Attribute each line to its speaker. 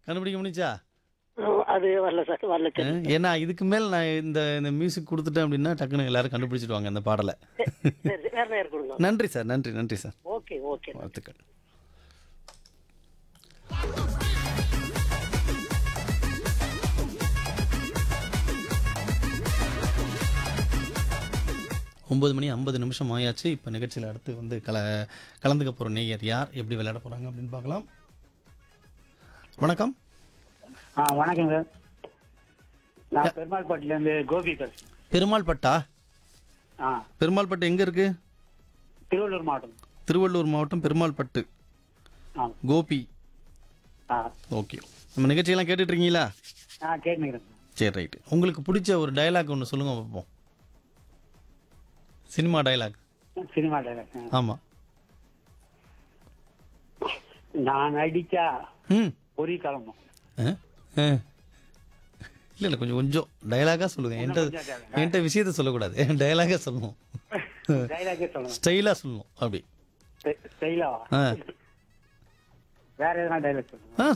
Speaker 1: கண்டுபிடிக்க முடிஞ்சா
Speaker 2: அது வரல சார் வரல சார்
Speaker 1: ஏன்னா இதுக்கு மேல் நான் இந்த இந்த மியூசிக் கொடுத்துட்டேன் அப்படின்னா டக்குன்னு எல்லாரும் கண்டுபிடிச்சிடுவாங்க அந்த பாடலை
Speaker 2: சரி வேற நேரம் கொடுங்க
Speaker 1: நன்றி சார் நன்றி நன்றி சார்
Speaker 2: ஓகே ஓகே
Speaker 1: வாழ்த்துக்கள் ஒம்பது மணி ஐம்பது நிமிஷம் ஆயாச்சு இப்போ நிகழ்ச்சியில் அடுத்து வந்து கல கலந்துக்க போகிற நேயர் யார் எப்படி விளையாட போகிறாங்க அப்படின்னு பார்க்கலாம் வணக்கம்
Speaker 3: ஆ வணக்கங்க நான் பெருமாள்பட்டிலேருந்து கோபி பேசுறேன்
Speaker 1: பெருமாள் பட்டா
Speaker 3: ஆ
Speaker 1: பெருமாள் பட்டு எங்கே இருக்குது
Speaker 3: திருவள்ளூர் மாவட்டம்
Speaker 1: திருவள்ளூர் மாவட்டம் பெருமாள் பட்டு
Speaker 3: ஆ
Speaker 1: கோபி
Speaker 3: ஆ
Speaker 1: ஓகே நம்ம நிகழ்ச்சியெல்லாம் கேட்டுட்டு இருக்கீங்களா
Speaker 3: ஆ கேட்டுக்கிறேன்
Speaker 1: சரி ரைட்டு உங்களுக்கு பிடிச்ச ஒரு டயலாக் ஒன்று சொல்லுங்க பார்ப்போம் சினிமா டயலாக்
Speaker 3: சினிமா டைலாக்
Speaker 1: ஆமாம்
Speaker 3: நான் அடிச்சா
Speaker 1: ம்
Speaker 3: பொறி கிளம்பும்
Speaker 1: இல்லை இல்லை கொஞ்சம் கொஞ்சம் டயலாகாக சொல்லுங்கள் என்கிட்ட
Speaker 3: கொஞ்சம் dialogue.
Speaker 1: என்கிட்ட விஷயத்த சொல்லக்கூடாது டயலாகாக சொல்லணும்
Speaker 3: டைலாக்கே சொல்லணும்
Speaker 1: ஸ்டைலாக சொல்லணும் அப்படி
Speaker 3: ஸ்டைலாவா
Speaker 1: ஆ
Speaker 3: வேற எதனா டைலாக் சொல்லணும்
Speaker 1: ஆ